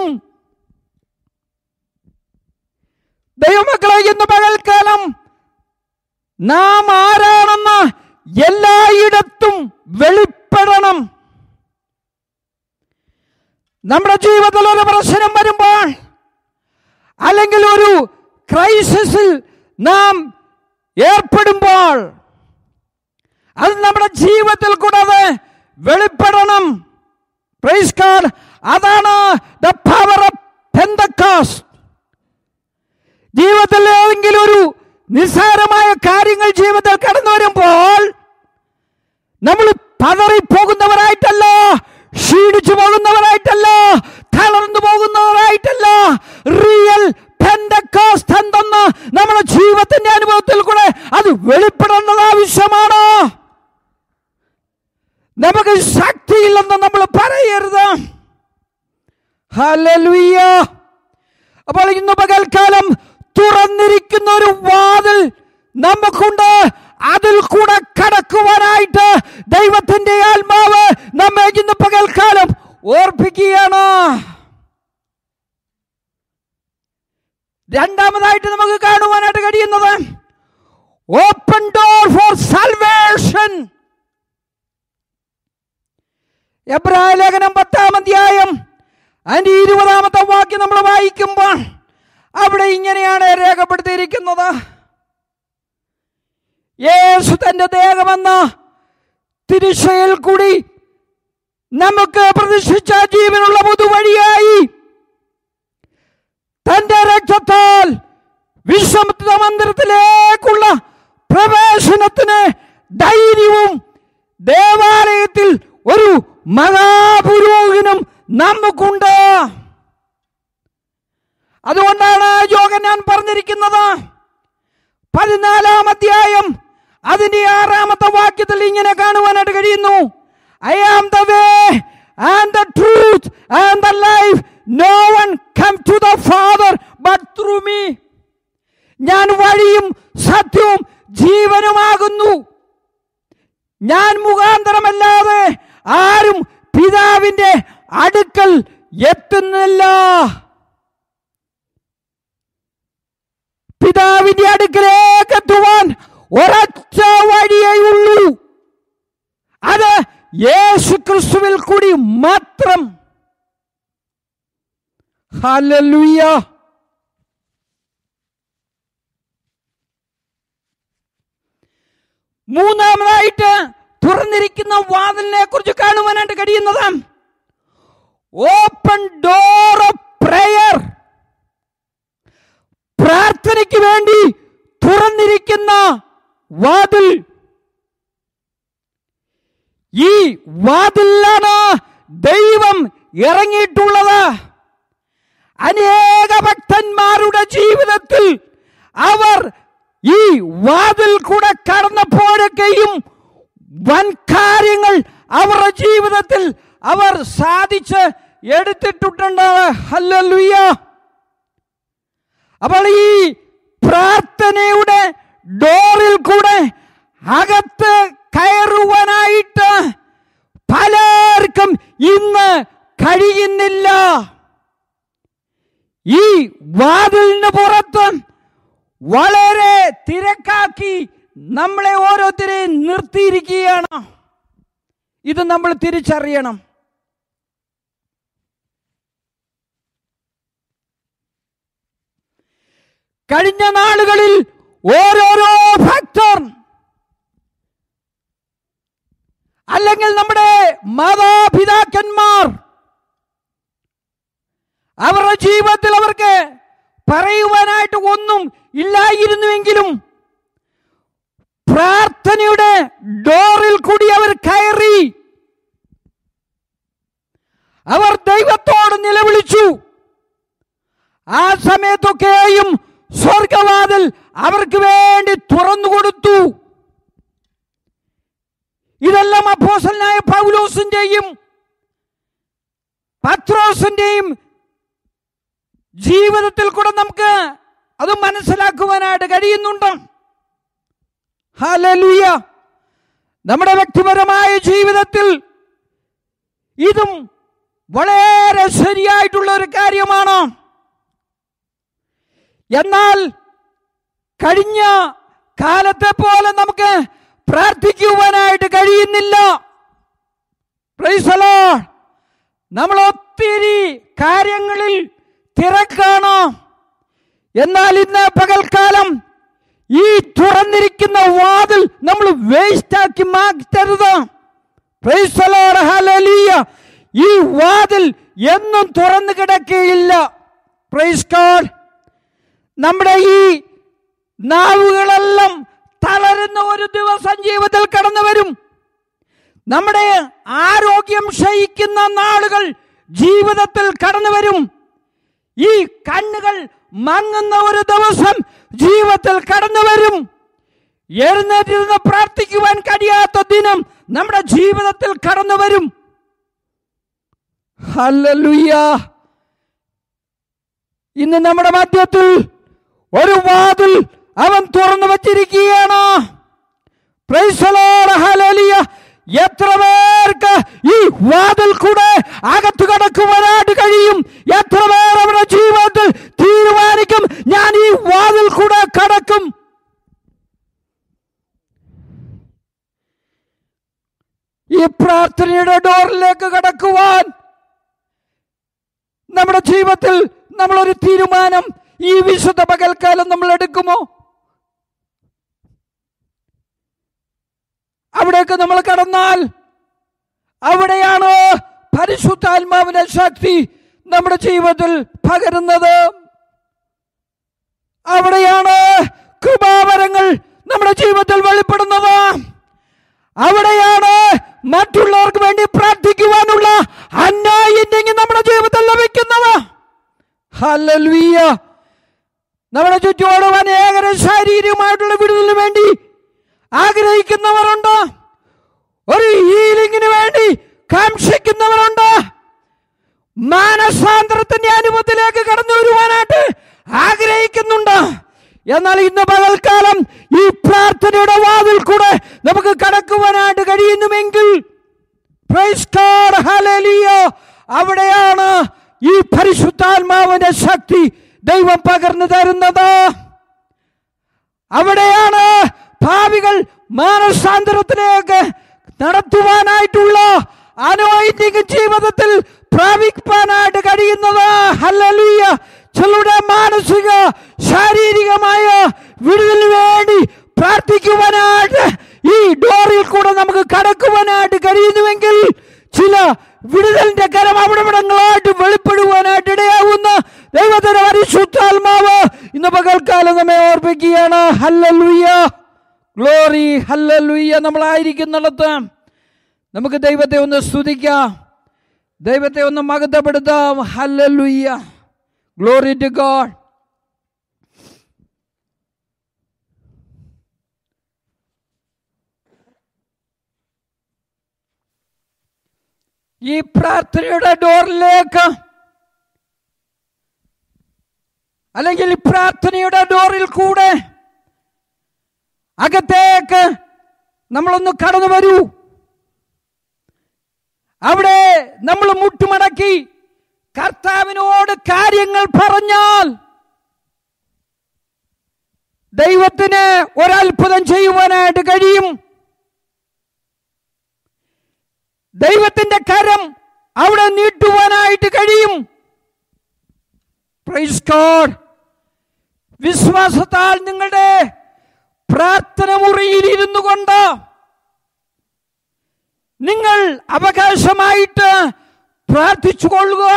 ദൈവമക്കളെ ഇന്ന് പകൽക്കാലം നാം ആരാണെന്ന് എല്ലായിടത്തും വെളിപ്പെടണം നമ്മുടെ ജീവിതത്തിൽ ഒരു പ്രശ്നം വരുമ്പോൾ അല്ലെങ്കിൽ ഒരു ക്രൈസിസിൽ നാം ഏർപ്പെടുമ്പോൾ അത് നമ്മുടെ ജീവിതത്തിൽ കൂടെ അത് വെളിപ്പെടണം പ്രൈസ് ഗോഡ് അതാണ് ദ പവർ ഓഫ് പെന്തക്കാസ്റ്റ് ജീവിതത്തിൽ ഏതെങ്കിലും ഒരു നിസ്സാരമായ കാര്യങ്ങൾ ജീവിതത്തിൽ കടന്നു വരുമ്പോൾ നമ്മൾ പതറിപ്പോകുന്നവരായിട്ടല്ല ക്ഷീണിച്ചു പോകുന്നവരായിട്ടല്ല തളർന്നു പോകുന്നവരായിട്ടല്ല റിയൽ പെന്തക്കോസ്റ്റ് എന്തെന്ന് നമ്മുടെ ജീവിതത്തിന്റെ അനുഭവത്തിൽ കൂടെ അത് വെളിപ്പെടേണ്ടത് ആവശ്യമാണ് നമുക്ക് ശക്തിയില്ലെന്ന് നമ്മൾ പറയരുത് ഹല്ലേലൂയ അപ്പോൾ ഇന്ന് പകൽക്കാലം തുറന്നിരിക്കുന്ന ഒരു വാതിൽ നമുക്കുണ്ട് അതിൽ കൂടെ കടക്കുവാനായിട്ട് ദൈവത്തിന്റെ ആത്മാവ് നമ്മെ ഇന്ന് പകൽക്കാലം ഓർപ്പിക്കുകയാണ് രണ്ടാമതായിട്ട് നമുക്ക് കാണുവാനായിട്ട് കഴിയുന്നത് ഓപ്പൺ ഡോർ ഫോർ സൽവേഷൻ എബ്രായ ലേഖനം പത്താം അധ്യായം അതിന്റെ ഇരുപതാമത്തെ വാക്യം നമ്മൾ വായിക്കുമ്പോൾ അവിടെ ഇങ്ങനെയാണ് രേഖപ്പെടുത്തിയിരിക്കുന്നത് യേശു തന്റെ ദേഹമെന്ന തിരിശയിൽ കൂടി നമുക്ക് പ്രതിഷ്ഠിച്ച ജീവനുള്ള പുതുവഴിയായി തന്റെ രക്തത്താൽ വിശ്വമിത്ര മന്ദിരത്തിലേക്കുള്ള പ്രവേശനത്തിന് ധൈര്യവും ദേവാലയത്തിൽ ഒരു മഹാപുരോഹിനും നമുക്കുണ്ട് അതുകൊണ്ടാണ് യോഗൻ ഞാൻ പറഞ്ഞിരിക്കുന്നത് പതിനാലാം അധ്യായം അതിന്റെ ആറാമത്തെ വാക്യത്തിൽ ഇങ്ങനെ കാണുവാനായിട്ട് കഴിയുന്നു I am the way and the truth and the ഞാൻ മുഖാന്തരമല്ലാതെ ആരും പിതാവിന്റെ അടുക്കൽ എത്തുന്നില്ല പിതാവിന്റെ അടുക്കലേക്ക് എത്തുവാൻ ഒരൊറ്റ വഴിയേ ഉള്ളൂ അത് യേശു ക്രിസ്തുവിൽ കൂടി മാത്രം ഹല്ലേലൂയ മൂന്നാമതായിട്ട് തുറന്നിരിക്കുന്ന വാതിലിനെ കുറിച്ച് കാണുവാനായിട്ട് കഴിയുന്നത് ഓപ്പൺ ഡോർ ഓഫ് പ്രയർ പ്രാർത്ഥനയ്ക്ക് വേണ്ടി തുറന്നിരിക്കുന്ന വാതിൽ ഈ വാതിലാണ് ദൈവം ഇറങ്ങിയിട്ടുള്ളത് അനേക ഭക്തന്മാരുടെ ജീവിതത്തിൽ അവർ ഈ വാതിൽ കൂടെ കടന്നപ്പോഴൊക്കെയും വൻ കാര്യങ്ങൾ അവരുടെ ജീവിതത്തിൽ അവർ സാധിച്ച് എടുത്തിട്ടുണ്ട് ഹല്ലേലൂയ അപ്പോൾ ഈ പ്രാർത്ഥനയുടെ ഡോറിൽ കൂടെ അകത്ത് കയറുവാനായിട്ട് പലർക്കും ഇന്ന് കഴിയുന്നില്ല ഈ വാതിലിന് പുറത്ത് വളരെ തിരക്കാക്കി നമ്മളെ ഓരോരുത്തരെയും നിർത്തിയിരിക്കുകയാണ് ഇത് നമ്മൾ തിരിച്ചറിയണം കഴിഞ്ഞ നാളുകളിൽ ഓരോരോ ഭക്തർ അല്ലെങ്കിൽ നമ്മുടെ മാതാപിതാക്കന്മാർ അവരുടെ ജീവിതത്തിൽ അവർക്ക് പറയുവാനായിട്ട് ഒന്നും ഇല്ലായിരുന്നുവെങ്കിലും പ്രാർത്ഥനയുടെ ഡോറിൽ കൂടി അവർ കയറി അവർ ദൈവത്തോട് നിലവിളിച്ചു ആ സമയത്തൊക്കെയും സ്വർഗവാതിൽ അവർക്ക് വേണ്ടി തുറന്നു കൊടുത്തു ഇതെല്ലാം അപ്പോസലായ പൗലോസിന്റെയും പത്രോസിന്റെയും ജീവിതത്തിൽ കൂടെ നമുക്ക് അത് മനസ്സിലാക്കുവാനായിട്ട് കഴിയുന്നുണ്ട് ഹല്ലേലൂയ നമ്മുടെ വ്യക്തിപരമായ ജീവിതത്തിൽ ഇതും വളരെ ശരിയായിട്ടുള്ള ഒരു കാര്യമാണ് എന്നാൽ കഴിഞ്ഞ കാലത്തെ പോലെ നമുക്ക് പ്രാർത്ഥിക്കുവാനായിട്ട് കഴിയുന്നില്ല Praise the Lord. നമ്മൾ ഒത്തിരി കാര്യങ്ങളിൽ തിരക്കാണ് എന്നാൽ ഇന്ന് പകൽക്കാലം ഈ തുറന്നിരിക്കുന്ന വാതിൽ നമ്മൾ വേസ്റ്റ് ആക്കി മാറ്റരുത് Praise the Lord. Hallelujah. ഈ വാതിൽ എന്നും തുറന്നു കിടക്കുകയില്ല പ്രൈസ് ഗോഡ് നമ്മുടെ ഈ നാവുകളെല്ലാം തളരുന്ന ഒരു ദിവസം ജീവിതത്തിൽ കടന്നു വരും നമ്മുടെ ആരോഗ്യം ക്ഷയിക്കുന്ന നാളുകൾ ജീവിതത്തിൽ കടന്നു വരും ഈ കണ്ണുകൾ മങ്ങുന്ന ഒരു ദിവസം ജീവിതത്തിൽ കടന്നു വരും എഴുന്നേറ്റിരുന്ന് പ്രാർത്ഥിക്കുവാൻ കഴിയാത്ത ദിനം നമ്മുടെ ജീവിതത്തിൽ കടന്നു വരും ഹല്ലേലൂയ ഇന്ന് നമ്മുടെ മധ്യത്തിൽ ഒരു വാതിൽ അവൻ തുറന്നു വച്ചിരിക്കുകയാണ് Praise the Lord. Hallelujah. എത്ര പേർക്ക് ഈ വാതിൽ കൂടെ അകത്തു കടക്കുവാനായിട്ട് കഴിയും എത്ര പേർ അവരുടെ ജീവിതത്തിൽ തീരുമാനിക്കും ഞാൻ ഈ വാതിൽ കൂടെ കടക്കും ഈ പ്രാർത്ഥനയുടെ ഡോറിലേക്ക് കടക്കുവാൻ നമ്മുടെ ജീവിതത്തിൽ നമ്മളൊരു തീരുമാനം ഈ വിശുദ്ധ പകൽക്കാലം നമ്മൾ എടുക്കുമോ അവിടേക്ക് നമ്മൾ കടന്നാൽ അവിടെയാണ് പരിശുദ്ധാത്മാവിന്റെ ശക്തി നമ്മുടെ ജീവിതത്തിൽ പകരുന്നത് അവിടെയാണ് കൃപാവരങ്ങൾ നമ്മുടെ ജീവിതത്തിൽ വെളിപ്പെടുന്നത് അവിടെയാണ് മറ്റുള്ളവർക്ക് വേണ്ടി പ്രാർത്ഥിക്കുവാനുള്ള അന്നായില്ലെങ്കിൽ നമ്മുടെ ജീവിതത്തിൽ ലഭിക്കുന്നത് ഹല്ലേലൂയ നമ്മുടെ ചുറ്റോടും അനേകരെ ശാരീരികമായിട്ടുള്ള വിടുതലിന് വേണ്ടി ആഗ്രഹിക്കുന്നവരുണ്ട് ഒരു ഹീലിംഗിന് വേണ്ടി കാക്ഷിക്കുന്നവരുണ്ട് മാനസാന്തരത്തിന്റെ അനുഭവത്തിലേക്ക് കടന്നു വരുവാനായിട്ട് ആഗ്രഹിക്കുന്നുണ്ട് എന്നാൽ ഇന്ന് പകൽക്കാലം ഈ പ്രാർത്ഥനയുടെ വാതിൽ കൂടെ നമുക്ക് കടക്കുവാനായിട്ട് കഴിയുന്നുവെങ്കിൽ Praise God, hallelujah. അവിടെയാണ് ഈ പരിശുദ്ധാത്മാവിന്റെ ശക്തി ദൈവം പകർന്നു തരുന്നത് അവിടെയാണ് ഭാവികൾ മാനസാന്തരത്തിലേക്ക് നടത്തുവാനായിട്ടുള്ള അനോയിറ്റിംഗ് ജീവിതത്തിൽ പ്രാപിക്കാനായിട്ട് കഴിയുന്നത് ഹല്ലേലൂയ ചിലരുടെ മാനസിക ശാരീരികമായ വിടുതലിന് വേണ്ടി പ്രാർത്ഥിക്കുവാനായിട്ട് ഈ ഡോറിൽ കൂടെ നമുക്ക് കടക്കുവാനായിട്ട് കഴിയുന്നുവെങ്കിൽ ചില വിടുതലിന്റെ കരം അവിടവിടങ്ങളായിട്ട് വെളിപ്പെടുവാനായിട്ട് ഇടയാവുന്ന ദൈവത്തിന്റെ പരിശുദ്ധാത്മാവ് ഇന്ന് പകൽക്കാലം നമ്മെ ഓർപ്പിക്കുകയാണ് ഹല്ലലുയ്യ ഗ്ലോറി ഹല്ലലുയ്യ നമ്മളായിരിക്കുന്നിടത്ത് നമുക്ക് ദൈവത്തെ ഒന്ന് സ്തുതിക്കാം ദൈവത്തെ ഒന്ന് മഹത്വപ്പെടുത്താം ഹല്ലലുയ്യ ഗ്ലോറി ടു ഗോഡ് ഈ പ്രാർത്ഥനയുടെ ഡോറിലേക്ക് അല്ലെങ്കിൽ ഈ പ്രാർത്ഥനയുടെ ഡോറിൽ കൂടെ അകത്തേക്ക് നമ്മളൊന്ന് കടന്നു വരൂ അവിടെ നമ്മൾ മുട്ടുമടക്കി കർത്താവിനോട് കാര്യങ്ങൾ പറഞ്ഞാൽ ദൈവത്തിന് ഒരത്ഭുതം ചെയ്യുവാനായിട്ട് കഴിയും ദൈവത്തിന്റെ കരം അവിടെ നീട്ടുവാനായിട്ട് കഴിയും പ്രൈസ് ഗോഡ് വിശ്വാസത്താൽ നിങ്ങളുടെ പ്രാർത്ഥന മുറിയിൽ ഇരുന്നു കൊണ്ട് നിങ്ങൾ അവകാശമായിട്ട് പ്രാർത്ഥിച്ചു കൊള്ളുക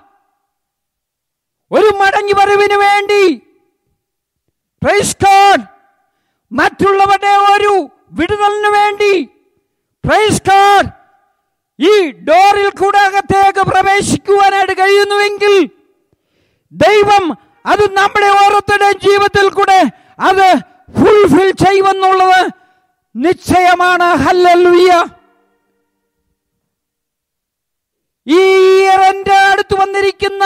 ഒരു മടങ്ങി വരവിന് വേണ്ടി പ്രൈസ് ഗോഡ് മറ്റുള്ളവരുടെ ഒരു വിടുതലിന് വേണ്ടി പ്രൈസ് ഗോഡ് ഈ ഡോറിൽ കൂടെ അകത്തേക്ക് പ്രവേശിക്കുവാനായിട്ട് കഴിയുന്നുവെങ്കിൽ ദൈവം അത് നമ്മുടെ ഓരോരുത്തരുടെയും ജീവിതത്തിൽ കൂടെ അത് ഫുൾഫിൽ ചെയ്യുമെന്നുള്ളത് നിശ്ചയമാണ് ഹല്ലല്ലുയ്യ ഈ ഇയറിന്റെ അടുത്ത് വന്നിരിക്കുന്ന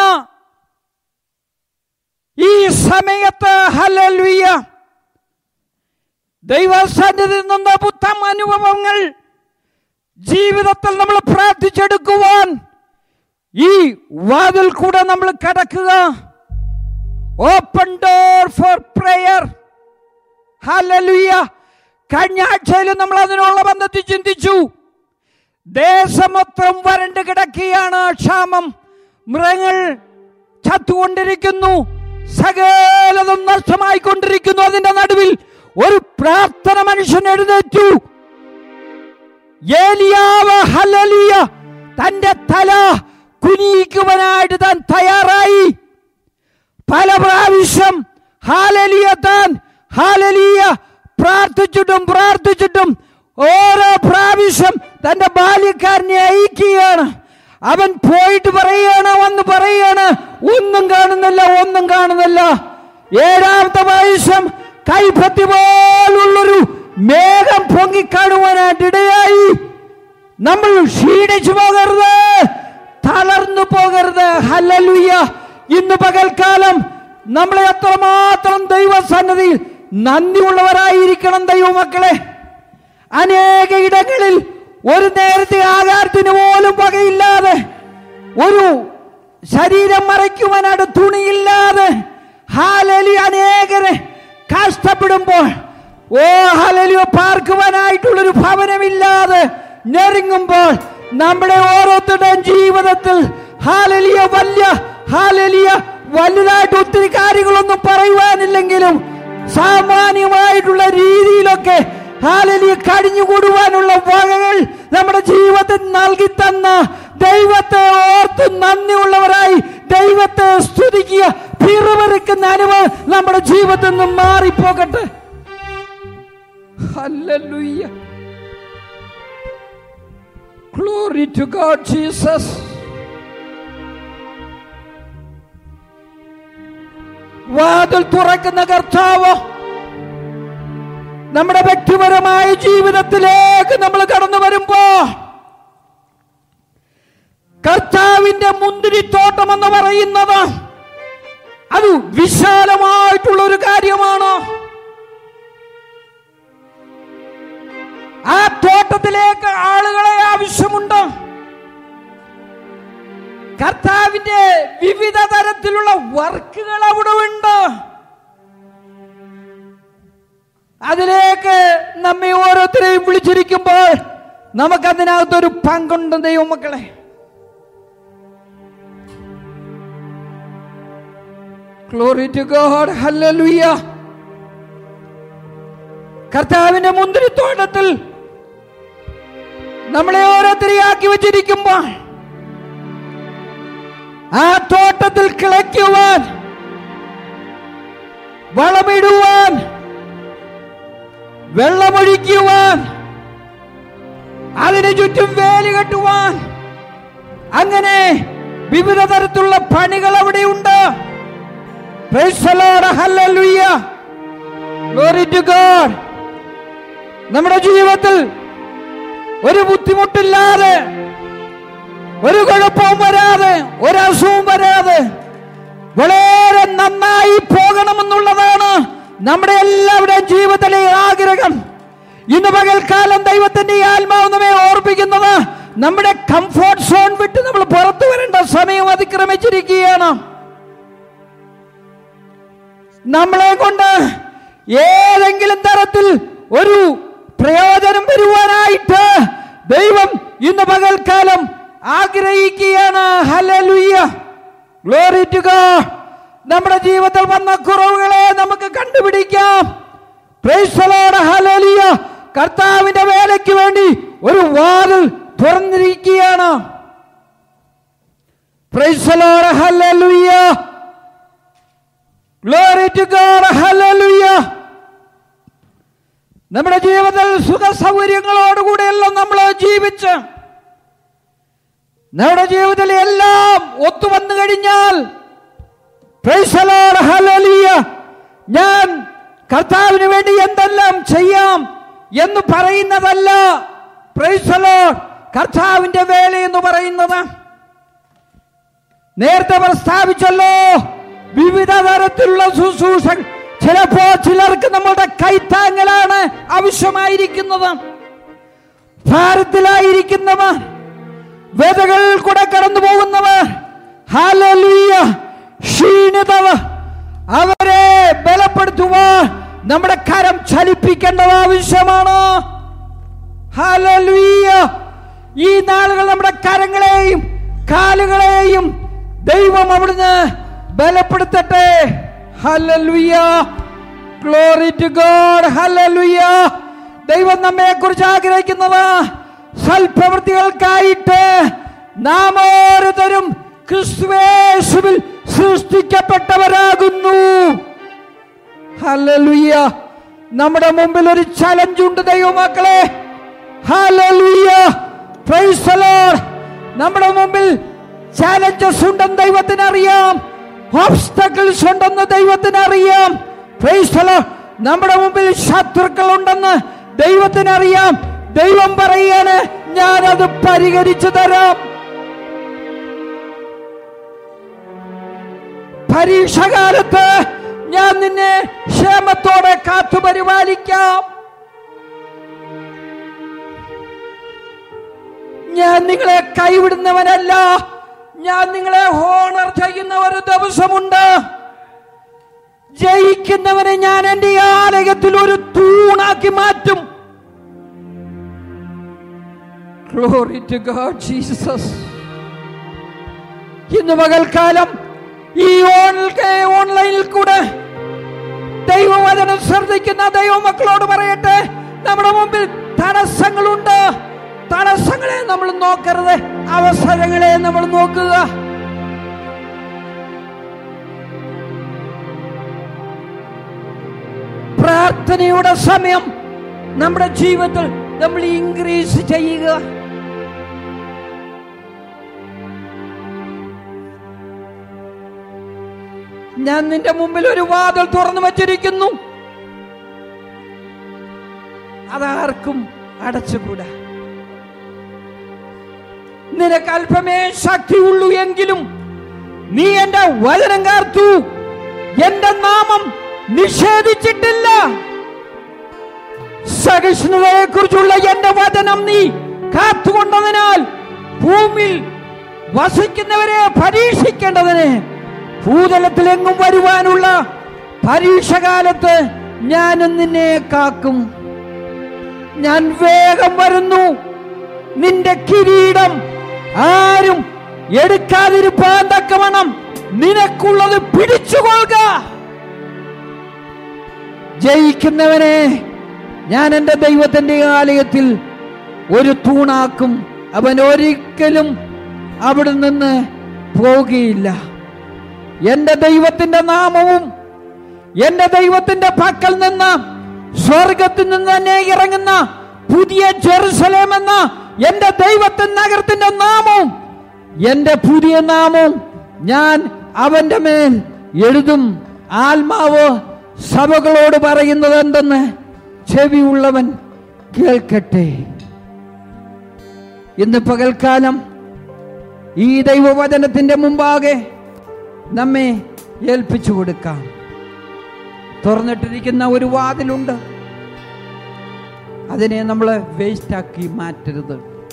ഈ സമയത്ത് ഹല്ലല്ലുയ്യ ദൈവസന്നിധിയിൽ നിന്ന് പുത്തം അനുഭവങ്ങൾ ജീവിതത്തിൽ നമ്മൾ പ്രാർത്ഥിച്ചെടുക്കുവാൻ ഈ വാതിൽ കൂടെ നമ്മൾ കടക്കുക open door for prayer hallelujah കഴിഞ്ഞ ആഴ്ചയിൽ നമ്മൾ അതിനുള്ള ബന്ധത്തിൽ ചിന്തിച്ചു ദേശമൊത്തം വരണ്ട് കിടക്കുകയാണ് ക്ഷാമം മൃഗങ്ങൾ ചത്തുകൊണ്ടിരിക്കുന്നു സകലതും നഷ്ടമായിക്കൊണ്ടിരിക്കുന്നു അതിന്റെ നടുവിൽ ഒരു പ്രാർത്ഥന മനുഷ്യൻ എഴുന്നേറ്റു ഏലിയാവ് ഹല്ലേലൂയ തന്റെ തല കുനിയിക്കുവാനായിട്ട് താൻ തയ്യാറായി പല പ്രാവശ്യം ഹാലലിയ താൻ ഹാലലിയ പ്രാർത്ഥിച്ചിട്ടും പ്രാർത്ഥിച്ചിട്ടും ഓരോ പ്രാവശ്യം തന്റെ ബാല്യക്കാരനെ അയക്കുകയാണ് അവൻ പോയിട്ട് പറയുകയാണ് വന്ന് പറയുകയാണ് ഒന്നും കാണുന്നില്ല ഒന്നും കാണുന്നില്ല ഏഴാമത്തെ പ്രാവശ്യം കൈപ്പത്തി പോലുള്ളൊരു മേഘം പൊങ്ങിക്കാണുവാനായിട്ട് ഇടയായി നമ്മൾ ക്ഷീണിച്ചു പോകരുത് തളർന്നു പോകരുത് ഹല്ലലുയ്യ ഇന്ന് പകൽക്കാലം നമ്മളെ അത്രമാത്രം ദൈവസന്നതിയിൽ നന്ദിയുള്ളവരായിരിക്കണം ദൈവമക്കളെ അനേക ഇടങ്ങളിൽ ഒരു നേരത്തെ ആകാരത്തിന് പോലും വകയില്ലാതെ ഒരു ശരീരം മറയ്ക്കുവാനായിട്ട് തുണിയില്ലാതെ ഹാലലി അനേകരെ കഷ്ടപ്പെടുമ്പോൾ ഓ ഹലലിയോ പാർക്കുവാനായിട്ടുള്ളൊരു ഭവനമില്ലാതെ ഞെരുങ്ങുമ്പോൾ നമ്മുടെ ഓരോരുത്തരുടെയും ജീവിതത്തിൽ ഹാലലിയ വലിയ ഹാലലിയ വലുതായിട്ട് ഒത്തിരി കാര്യങ്ങളൊന്നും പറയുവാനില്ലെങ്കിലും സാമാന്യമായിട്ടുള്ള രീതിയിലൊക്കെ ഹാലലിയ കഴിഞ്ഞുകൂടുവാനുള്ള വകകൾ നമ്മുടെ ജീവിതത്തിൽ നൽകി തന്ന ദൈവത്തെ ഓർത്ത് നന്ദിയുള്ളവരായി ദൈവത്തെ സ്തുതിക്കുക പിറുപിറുക്കുന്ന അനുഭവം നമ്മുടെ ജീവിതത്തിൽ നിന്ന് മാറിപ്പോകട്ടെ Hallelujah. Glory to God, Jesus. വാതിൽ തുറക്കുന്ന കർത്താവ് നമ്മുടെ വ്യക്തിപരമായ ജീവിതത്തിലേക്ക് നമ്മൾ കടന്നു വരുമ്പോ കർത്താവിന്റെ മുന്തിരിത്തോട്ടം എന്ന് പറയുന്നത് അത് വിശാലമായിട്ടുള്ള ഒരു കാര്യമാണ് ആ തോട്ടത്തിലേക്ക് ആളുകളെ ആവശ്യമുണ്ട് കർത്താവിന്റെ വിവിധ തരത്തിലുള്ള വർക്കുകൾ അവിടെ ഉണ്ട് അതിലേക്ക് നമ്മെ ഓരോരുത്തരെയും വിളിച്ചിരിക്കുമ്പോൾ നമുക്കതിനകത്തൊരു പങ്കുണ്ട് ദൈവമക്കളെ ഗ്ലോറി ടു ഗോഡ് ഹല്ലേലൂയ കർത്താവിന്റെ മുന്തിരിത്തോട്ടത്തിൽ നമ്മളെ ഓരോരുത്തരെയാക്കി വെച്ചിരിക്കുമ്പോൾ ആ തോട്ടത്തിൽ കിളയ്ക്കുവാൻ വളമിടുവാൻ വെള്ളമൊഴിക്കുവാൻ അതിനു ചുറ്റും വേലി കെട്ടുവാൻ അങ്ങനെ വിവിധ തരത്തിലുള്ള പണികൾ അവിടെയുണ്ട് Praise the Lord. Hallelujah. Glory to God. നമ്മുടെ ജീവിതത്തിൽ ഒരു ബുദ്ധിമുട്ടില്ലാതെ ഒരു കുഴപ്പവും വരാതെ ഒരു അസുഖവും വരാതെ വളരെ നന്നായി പോകണമെന്നുള്ളതാണ് നമ്മുടെ എല്ലാവരുടെയും ജീവിതത്തിലെ ആഗ്രഹം ഇന്ന് പകൽക്കാലം ദൈവത്തിന്റെ ഈ ആത്മാവ് നമ്മെ ഓർപ്പിക്കുന്നത് നമ്മുടെ കംഫോർട്ട് സോൺ വിട്ട് നമ്മൾ പുറത്തു വരേണ്ട സമയം അതിക്രമിച്ചിരിക്കുകയാണ് നമ്മളെ കൊണ്ട് ഏതെങ്കിലും തരത്തിൽ ഒരു പ്രയോജനം വരുവാനായിട്ട് ദൈവം ഇന്ന് പകൽക്കാലം ആഗ്രഹിക്കുകയാണ് ഹല്ലേലൂയ ഗ്ലോറി ടു ഗോഡ് നമ്മുടെ ജീവിതത്തിൽ വന്ന കുറവുകളെ നമുക്ക് കണ്ടുപിടിക്കാം Praise the Lord. Hallelujah. കർത്താവിന്റെ വേലയ്ക്ക് വേണ്ടി ഒരു വാതിൽ തുറന്നിരിക്കുകയാണ് Praise the Lord. Hallelujah. Glory to God. Hallelujah. നമ്മുടെ ജീവിതത്തിൽ സുഖ സൗകര്യങ്ങളോടുകൂടെയെല്ലാം നമ്മൾ ജീവിച്ച് നമ്മുടെ ജീവിതത്തിൽ എല്ലാം ഒത്തുവന്നു കഴിഞ്ഞാൽ Praise the Lord. Hallelujah. ഞാൻ കർത്താവിന് വേണ്ടി എന്തെല്ലാം ചെയ്യാം എന്ന് പറയുന്നതല്ല Praise the Lord. കർത്താവിന്റെ വേല എന്ന് പറയുന്നത് നേരത്തെ പ്രസ്താവിച്ചല്ലോ വിവിധ തരത്തിലുള്ള ശുശ്രൂഷകൾ ചിലപ്പോ ചിലർക്ക് നമ്മളുടെ കൈത്താങ്ങലാണ് ആവശ്യമായിരിക്കുന്നത് ഭാരത്തിലായിരിക്കുന്നവർ വേദകൾ കൂടെ കടന്നു പോകുന്നവർ ഹാലലൂയ ക്ഷീണിതവർ അവരെ ബലപ്പെടുത്തുവാൻ നമ്മുടെ കരം ചലിപ്പിക്കേണ്ടത് ആവശ്യമാണ് ഹാലലൂയ ഈ നാളുകൾ നമ്മുടെ കരങ്ങളെയും കാലുകളെയും ദൈവം അവിടുന്ന് ബലപ്പെടുത്തട്ടെ hallelujah glory to God hallelujah ദൈവം നമ്മെ കുറിച്ച് ആഗ്രഹിക്കുന്നത് സൽപ്രവൃത്തികൾക്കായിട്ട് നാം ഓരോരുത്തരും ക്രിസ്തുവേശുവിൽ സൃഷ്ടിക്കപ്പെട്ടവരാകുന്നു ഹല്ലേലൂയ നമ്മുടെ മുമ്പിൽ ഒരു ചലഞ്ച് ഉണ്ട് ദൈവമക്കളെ ഹല്ലേലൂയ പ്രൈസ് ദി ലോർഡ് നമ്മുടെ മുമ്പിൽ ചാലഞ്ചസ് ഉണ്ടെന്ന് ദൈവത്തിന് അറിയാം ഓബ്സ്റ്റക്കിൾസ് ഉണ്ടെന്ന് ദൈവത്തിന് അറിയാം പ്രൈസ് ദി ലോർഡ് നമ്മുടെ മുമ്പിൽ ശത്രുക്കൾ ഉണ്ടെന്ന് ദൈവത്തിന് അറിയാം ദൈവം പറയാണ് ഞാനത് പരിഹരിച്ചു തരാം പരീക്ഷകാലത്ത് ഞാൻ നിന്നെ ക്ഷേമത്തോടെ കാത്തു പരിപാലിക്കാം ഞാൻ നിങ്ങളെ കൈവിടുന്നവനല്ല ഞാൻ നിങ്ങളെ ഹോണർ ചെയ്യുന്ന ഒരു ദിവസമുണ്ട് ജയിക്കുന്നവനെ ഞാൻ എന്റെ ആലയത്തിൽ ഒരു തൂണാക്കി മാറ്റും Glory to God, Jesus. ഇന്ന് പകൽക്കാലം ഈ ഓൺലൈ- ഓൺലൈനിൽ കൂടെ ദൈവവചനം ശ്രദ്ധിക്കുന്ന ദൈവമക്കളോട് പറയട്ടെ നമ്മുടെ മുമ്പിൽ തടസ്സങ്ങളുണ്ട് തടസ്സങ്ങളെ നമ്മൾ നോക്കരുത് അവസരങ്ങളെ നമ്മൾ നോക്കുക പ്രാർത്ഥനയുടെ സമയം നമ്മുടെ ജീവിതത്തിൽ നമ്മൾ ഇൻക്രീസ് ചെയ്യുക ഞാൻ നിന്റെ മുമ്പിൽ ഒരു വാതിൽ തുറന്നു വച്ചിരിക്കുന്നു അതാർക്കും അടച്ചുകൂടാ നിനക്ക് അല്പമേ ശക്തിയുള്ളൂ എങ്കിലും നീ എന്റെ വചനം കാർത്തു എന്റെ നാമം നിഷേധിച്ചിട്ടില്ല സഹിഷ്ണുതയെ കുറിച്ചുള്ള എന്റെ വചനം നീ കാത്തുകൊണ്ടതിനാൽ ഭൂമിയിൽ വസിക്കുന്നവരെ പരീക്ഷിക്കേണ്ടതിന് ഭൂതലത്തിലെങ്ങും വരുവാനുള്ള പരീക്ഷകാലത്ത് ഞാനും നിന്നെ കാക്കും ഞാൻ വേഗം വരുന്നു നിന്റെ കിരീടം ആരും എടുക്കാതിരിപ്പാൻ തക്കവണ്ണം നിനക്കുള്ളത് പിടിച്ചുകൊള്ളുക ജയിക്കുന്നവനെ ഞാൻ എൻ്റെ ദൈവത്തിന്റെ ആലയത്തിൽ ഒരു തൂണാക്കും അവൻ ഒരിക്കലും അവിടെ നിന്ന് പോകുകയില്ല എൻ്റെ ദൈവത്തിന്റെ നാമവും എൻ്റെ ദൈവത്തിന്റെ പക്കൽ നിന്ന് സ്വർഗത്തിൽ നിന്ന് തന്നെ ഇറങ്ങുന്ന പുതിയ ജെറുസലേം എന്ന എൻ്റെ ദൈവത്തിൻ നഗരത്തിന്റെ നാമവും എൻ്റെ പുതിയ നാമവും ഞാൻ അവന്റെ മേൽ എഴുതും ആത്മാവ് സഭകളോട് പറയുന്നത് എന്തെന്ന് ചെവിയുള്ളവൻ കേൾക്കട്ടെ ഇന്ന് പകൽക്കാലം ഈ ദൈവവചനത്തിന്റെ മുമ്പാകെ നമ്മെ ഏൽപ്പിച്ചു കൊടുക്കാം തുറന്നിട്ടിരിക്കുന്ന ഒരു വാതിലുണ്ട് അതിനെ നമ്മൾ വേസ്റ്റാക്കി മാറ്റരുത്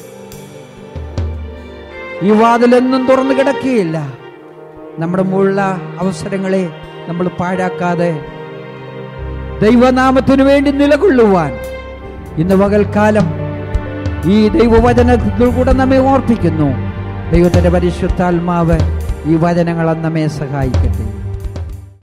ഈ വാതിലെന്നും തുറന്നു കിടക്കുകയില്ല നമ്മുടെ മുള്ള അവസരങ്ങളെ നമ്മൾ പാഴാക്കാതെ ദൈവനാമത്തിനു വേണ്ടി നിലകൊള്ളുവാൻ ഇന്ന് പകൽക്കാലം ഈ ദൈവവചനത്തിൽ കൂടെ നമ്മെ ഓർപ്പിക്കുന്നു ദൈവത്തിന്റെ പരിശുദ്ധാത്മാവ് ഈ വചനങ്ങൾ നമ്മെ സഹായിക്കട്ടെ